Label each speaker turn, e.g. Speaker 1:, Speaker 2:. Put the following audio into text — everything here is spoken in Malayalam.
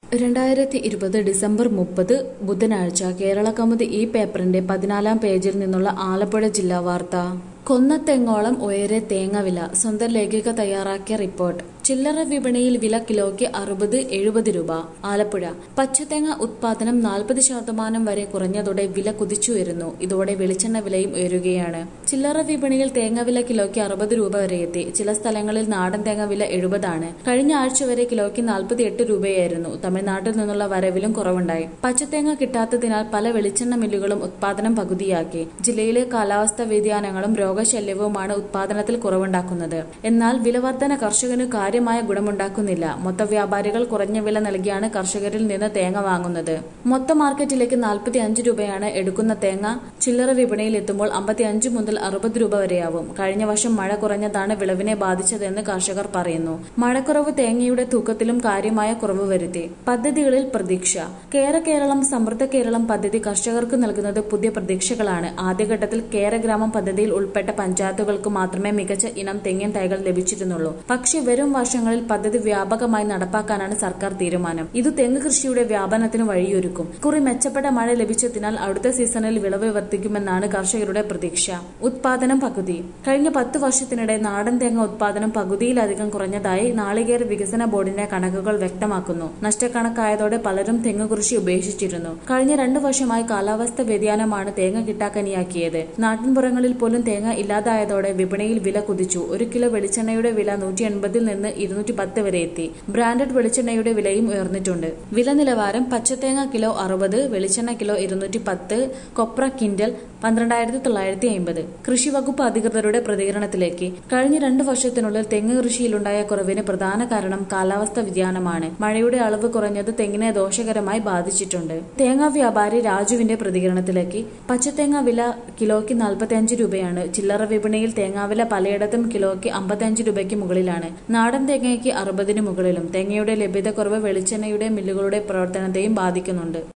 Speaker 1: രണ്ടായിരത്തി ഇരുപത് ഡിസംബർ മുപ്പത് ബുധനാഴ്ച കേരള കൗമുദി ഈ പേപ്പറിന്റെ പതിനാലാം പേജിൽ നിന്നുള്ള ആലപ്പുഴ ജില്ലാ വാർത്ത കൊന്നത്തെങ്ങോളം ഉയരെ തേങ്ങവില സ്വന്തം ലേഖിക തയ്യാറാക്കിയ റിപ്പോർട്ട് ചില്ലറ വിപണിയിൽ വില കിലോയ്ക്ക് അറുപത് എഴുപത് രൂപ ആലപ്പുഴ പച്ചത്തേങ്ങ ഉത്പാദനം നാൽപ്പത് ശതമാനം വരെ കുറഞ്ഞതോടെ വില കുതിച്ചുയരുന്നു ഇതോടെ വെളിച്ചെണ്ണ വിലയും ഉയരുകയാണ് ചില്ലറ വിപണിയിൽ തേങ്ങ വില കിലോയ്ക്ക് അറുപത് രൂപ വരെ എത്തി ചില സ്ഥലങ്ങളിൽ നാടൻ തേങ്ങ വില എഴുപതാണ് കഴിഞ്ഞ ആഴ്ച വരെ കിലോയ്ക്ക് നാൽപ്പത്തി എട്ട് രൂപയായിരുന്നു തമിഴ്നാട്ടിൽ നിന്നുള്ള വരവിലും കുറവുണ്ടായി പച്ചത്തേങ്ങ കിട്ടാത്തതിനാൽ പല വെളിച്ചെണ്ണ മില്ലുകളും ഉത്പാദനം പകുതിയാക്കി ജില്ലയിലെ കാലാവസ്ഥാ വ്യതിയാനങ്ങളും രോഗശല്യവുമാണ് ഉത്പാദനത്തിൽ കുറവുണ്ടാക്കുന്നത് എന്നാൽ വിലവർധന കർഷകന് കാര്യമായ ഗുണമുണ്ടാക്കുന്നില്ല മൊത്ത വ്യാപാരികൾ കുറഞ്ഞ വില നൽകിയാണ് കർഷകരിൽ നിന്ന് തേങ്ങ വാങ്ങുന്നത് മൊത്ത മാർക്കറ്റിലേക്ക് നാൽപ്പത്തി അഞ്ച് രൂപയാണ് എടുക്കുന്ന തേങ്ങ ചില്ലറ വിപണിയിൽ എത്തുമ്പോൾ അമ്പത്തി അഞ്ച് മുതൽ അറുപത് രൂപ വരെയാവും കഴിഞ്ഞ വർഷം മഴ കുറഞ്ഞതാണ് വിളവിനെ ബാധിച്ചതെന്ന് കർഷകർ പറയുന്നു മഴക്കുറവ് തേങ്ങയുടെ തൂക്കത്തിലും കാര്യമായ കുറവ് വരുത്തി പദ്ധതികളിൽ പ്രതീക്ഷ കേര കേരളം സമൃദ്ധ കേരളം പദ്ധതി കർഷകർക്ക് നൽകുന്നത് പുതിയ പ്രതീക്ഷകളാണ് ആദ്യഘട്ടത്തിൽ കേര ഗ്രാമം പദ്ധതിയിൽ ഉൾപ്പെട്ട പഞ്ചായത്തുകൾക്ക് മാത്രമേ മികച്ച ഇനം തെങ്ങിൻ തൈകൾ ലഭിച്ചിരുന്നുള്ളൂ പക്ഷേ വരും വർഷങ്ങളിൽ പദ്ധതി വ്യാപകമായി നടപ്പാക്കാനാണ് സർക്കാർ തീരുമാനം ഇത് തെങ്ങ് കൃഷിയുടെ വ്യാപനത്തിന് വഴിയൊരുക്കും കുറി മെച്ചപ്പെട്ട മഴ ലഭിച്ചതിനാൽ അടുത്ത സീസണിൽ വിളവ് വർദ്ധിക്കുമെന്നാണ് കർഷകരുടെ പ്രതീക്ഷ ഉത്പാദനം പകുതി കഴിഞ്ഞ പത്ത് വർഷത്തിനിടെ നാടൻ തേങ്ങ ഉത്പാദനം പകുതിയിലധികം കുറഞ്ഞതായി നാളികേര വികസന ബോർഡിന്റെ കണക്കുകൾ വ്യക്തമാക്കുന്നു നഷ്ടക്കണക്കായതോടെ പലരും തെങ്ങ് കൃഷി ഉപേക്ഷിച്ചിരുന്നു കഴിഞ്ഞ രണ്ടു വർഷമായി കാലാവസ്ഥ വ്യതിയാനമാണ് തേങ്ങ കിട്ടാക്കനിയാക്കിയത് നാട്ടിൻപുറങ്ങളിൽ പോലും തേങ്ങ ഇല്ലാതായതോടെ വിപണിയിൽ വില കുതിച്ചു ഒരു കിലോ വെളിച്ചെണ്ണയുടെ വില നൂറ്റി എൺപതിൽ നിന്ന് ഇരുന്നൂറ്റി പത്ത് വരെ എത്തി ബ്രാൻഡഡ് വെളിച്ചെണ്ണയുടെ വിലയും ഉയർന്നിട്ടുണ്ട് വില നിലവാരം പച്ചത്തേങ്ങ കിലോ അറുപത് വെളിച്ചെണ്ണ കിലോ ഇരുന്നൂറ്റി പത്ത് കൊപ്ര കിൻഡൽ പന്ത്രണ്ടായിരത്തി തൊള്ളായിരത്തി അമ്പത് കൃഷി വകുപ്പ് അധികൃതരുടെ പ്രതികരണത്തിലേക്ക് കഴിഞ്ഞ രണ്ടു വർഷത്തിനുള്ളിൽ തെങ്ങ് കൃഷിയിലുണ്ടായ കുറവിന് പ്രധാന കാരണം കാലാവസ്ഥ വ്യതിയാനമാണ് മഴയുടെ അളവ് കുറഞ്ഞത് തെങ്ങിനെ ദോഷകരമായി ബാധിച്ചിട്ടുണ്ട് തേങ്ങാ വ്യാപാരി രാജുവിന്റെ പ്രതികരണത്തിലേക്ക് പച്ചത്തേങ്ങ വില കിലോയ്ക്ക് നാൽപ്പത്തിയഞ്ച് രൂപയാണ് ചില്ലറ വിപണിയിൽ തേങ്ങാവില പലയിടത്തും കിലോയ്ക്ക് അമ്പത്തിയഞ്ച് രൂപയ്ക്ക് മുകളിലാണ് നാടൻ തേങ്ങയ്ക്ക് അറുപതിന് മുകളിലും തേങ്ങയുടെ ലഭ്യതക്കുറവ് വെളിച്ചെണ്ണയുടെ മില്ലുകളുടെ പ്രവർത്തനത്തെയും ബാധിക്കുന്നുണ്ട്